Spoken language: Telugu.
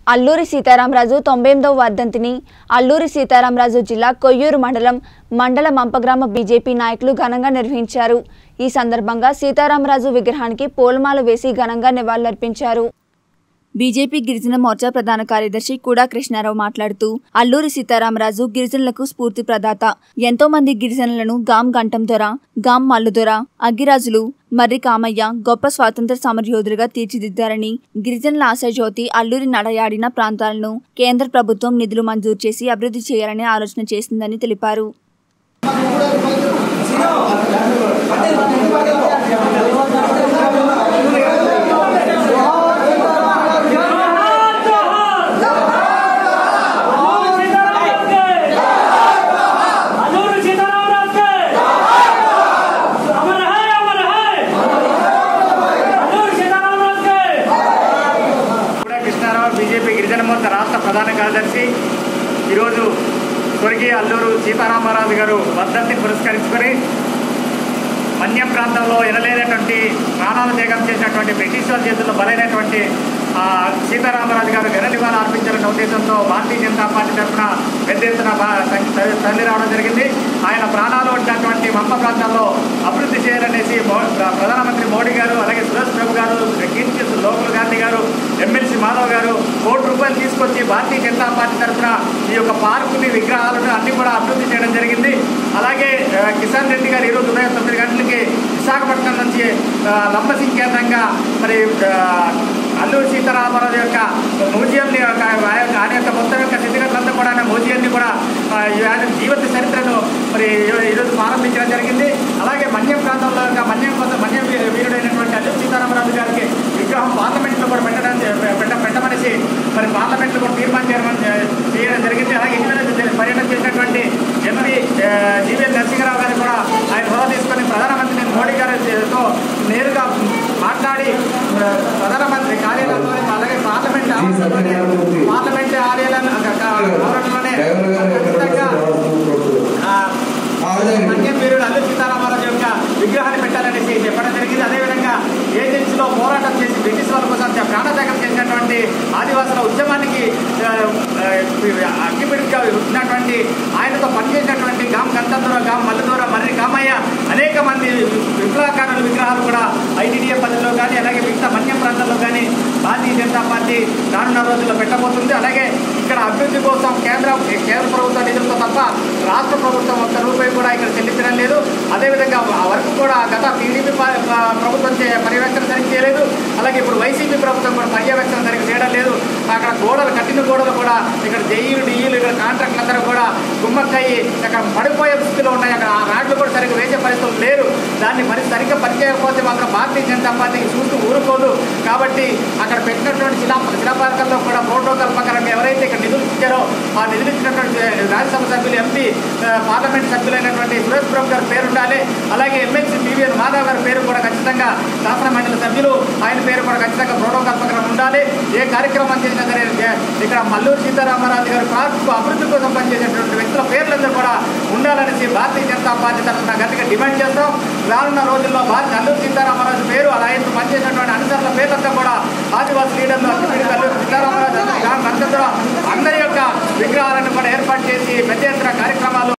అల్లూరి సీతారామరాజు తొంభై ఎనిమిదవ వర్ధంతిని అల్లూరి సీతారామరాజు జిల్లా కొయ్యూరు మండలం మండల మంపగ్రామ బీజేపీ నాయకులు ఘనంగా నిర్వహించారు ఈ సందర్భంగా సీతారామరాజు విగ్రహానికి పూలమాల వేసి ఘనంగా నివాళులర్పించారు బీజేపీ గిరిజన మోర్చా ప్రధాన కార్యదర్శి కూడా కృష్ణారావు మాట్లాడుతూ అల్లూరి సీతారామరాజు గిరిజనులకు స్ఫూర్తి ప్రదాత ఎంతో మంది గిరిజనులను గాం గంటం దొర గాం మల్లుదొర అగ్గిరాజులు మర్రి కామయ్య గొప్ప స్వాతంత్ర సమరయోధులుగా తీర్చిదిద్దారని గిరిజనుల ఆశాజ్యోతి అల్లూరి నడయాడిన ప్రాంతాలను కేంద్ర ప్రభుత్వం నిధులు మంజూరు చేసి అభివృద్ధి చేయాలని ఆలోచన చేసిందని తెలిపారు अजूर सीताराम राज के अमर है अमर है अजूर सीताराम राज के కూడా కృష్ణారావు బీజేపీ గిరిజన మోర్చా రాష్ట్ర ప్రధాన కార్యదర్శి ఈరోజు స్వర్గీయ అల్లూరు సీతారామరాజు గారు వర్ధంతిని పురస్కరించుకొని మన్యం ప్రాంతంలో ఎనలేనటువంటి ప్రాణాలు త్యాగం చేసినటువంటి బ్రిటిష్ వాళ్ళ చేతుల్లో బలైనటువంటి ఆ, సీతారామరాజు గారు ఘన నివాళులు అర్పించాలనే ఉద్దేశంతో భారతీయ జనతా పార్టీ తరఫున పెద్ద ఎత్తున బా- తరలి తరలి రావడం జరిగింది ఆయన ప్రాణాలు ఉన్నటువంటి మంప ప్రాంతాల్లో అభివృద్ధి చేయాలనేసి మో- ప్రధానమంత్రి మోడీ గారు అలాగే సురేష్ ప్రభు గారు కీర్తి లోకల్ గాంధీ గారు ఎమ్మెల్సీ మాధవ్ గారు కోటి రూపాయలు తీసుకొచ్చి భారతీయ జనతా పార్టీ తరఫున ఈ యొక్క పార్కుని విగ్రహాలను అన్ని కూడా అభివృద్ధి చేయడం జరిగింది అలాగే ఆ, కిషన్ రెడ్డి గారు ఈరోజు ఉదయం తొమ్మిది గంటలకి విశాఖపట్నం నుంచి ఆ, లంబసింగ్ కేంద్రంగా మరి ఆ, అల్లూరి సీతారామరాజు యొక్క మ్యూజియంని యొక్క ఆయన ఆయన యొక్క మొత్తం యొక్క స్థితిగతులంతా కూడా ఆయన మ్యూజియంని కూడా ఆ, ఈ ఆయన జీవిత చరిత్రను మరి ఈ- ఈరోజు ప్రారంభించడం జరిగింది అలాగే మన్యం ప్రాంతంలో ఇంకా మన్యం కోసం మన్యం వీ- వీరుడైనటువంటి అల్లూరి సీతారామరాజు గారికి విగ్రహం పార్లమెంట్లో కూడా పెట్టడం పెట్ట పెట్టమనేసి మరి పార్లమెంట్లో కూడా తీర్మానం చేయడం చేయడం జరిగింది అలాగే ఇటీవల పర్యటన చేసినటువంటి ఎంపీ జీవీఎల్ నరసింహరావు గారు కూడా ఆయన హోదా తీసుకొని ప్రధానమంత్రి మోడీ గారితో నేరుగా మాట్లాడి ఆ, ప్రధానమంత్రి కార్యాలయంలో అలాగే పార్లమెంట్ ఆవరణలోనే పార్లమెంట్ కార్యాలయం ఆవరణలోనే ఖచ్చితంగా ఆ, మన్యం వీరుడు అల్లు సీతారామరాజు యొక్క విగ్రహాన్ని పెట్టాలనేసి చెప్పడం జరిగింది అదేవిధంగా ఏజెన్సీలో పోరాటం చేసి బ్రిటిష్ వాళ్ళ కోసం ప్రాణత్యాగం చేసినటువంటి ఆదివాసుల ఉద్యమానికి ఆ, ఆ, అగ్గిపిడిగా ఉన్నటువంటి ఆయనతో పనిచేసినటువంటి గాం గంతందూర గాం మల్లదూర మర్రి కామయ్య అనేక మంది విప్లవకారుల విగ్రహాలు కూడా ఐటీడీఏ పద్ధతిలో కానీ అలాగే మిగతా మన్యం ప్రాంతాల్లో కానీ భారతీయ జనతా పార్టీ రానున్న రోజుల్లో పెట్టబోతుంది అలాగే ఇక్కడ అభివృద్ధి కోసం కేంద్ర కేంద్ర ప్రభుత్వ నిధులతో తప్ప రాష్ట్ర ప్రభుత్వం ఒక్క రూపాయి కూడా ఇక్కడ చెల్లించడం లేదు అదేవిధంగా ఆ వరకు కూడా గత టీడీపీ ప- ప- ప్రభుత్వం చే- పర్యవేక్షణ సరిగ్గా చేయలేదు అలాగే ఇప్పుడు వైసీపీ ప్రభుత్వం కూడా పర్యవేక్షణ సరిగ్గా చేయడం లేదు అక్కడ గోడలు కట్టిన గోడలు కూడా ఇక్కడ జైలు డిఈలు ఇక్కడ కాంట్రాక్ట్లు అందరూ కూడా గుమ్మక్కయ్యి అక్కడ పడిపోయే స్థితిలో ఉన్నాయి అక్కడ ఆ రాడ్లు కూడా సరిగ్గా వేసే పరిస్థితులు లేరు దాన్ని మరి సరిగ్గా పనిచేయకపోతే మాత్రం భారతీయ జనతా పార్టీ చూస్తూ ఊరుకోదు కాబట్టి అక్కడ పెట్టినటువంటి శిలా శిలాపాలకంలో కూడా ప్రోటోకాల్ ప్రకారం ఎవరైతే ఇక్కడ నిధులు ఇచ్చారో ఆ నిధులు ఇచ్చినటువంటి రాజ్యసభ సభ్యులు ఎంపీ ఆ, పార్లమెంట్ సభ్యులైనటువంటి సురేష్ ప్రభు గారి పేరు ఉండాలి అలాగే ఎమ్మెల్సీ పివిఎన్ మాధవ్ గారి పేరు కూడా ఖచ్చితంగా శాసన మండలి సభ్యులు ఆయన పేరు కూడా ఖచ్చితంగా ప్రోటోకాల్ ప్రకారం ఉండాలి ఏ కార్యక్రమం చేసినా సరే ఏ- ఇక్కడ మల్లూరు సీతారామరాజు గారు పార్కు అభివృద్ధి కోసం పనిచేసేటువంటి వ్యక్తుల పేర్లందరూ కూడా ఉండాలనేసి భారతీయ జనతా పార్టీ తరఫున గట్టిగా డిమాండ్ చేస్తాం రానున్న రోజుల్లో భారత అల్లూరు సీతారామరాజు పేరు అలా ఆయన పనిచేసినటువంటి అనుసరుల పేర్లంతా కూడా ఆదివాసీ లీడర్లు అల్లు అల్లూరు సీతారామరాజు అందరి యొక్క విగ్రహాలను కూడా ఏర్పాటు చేసి పెద్ద ఎత్తున కార్యక్రమాలు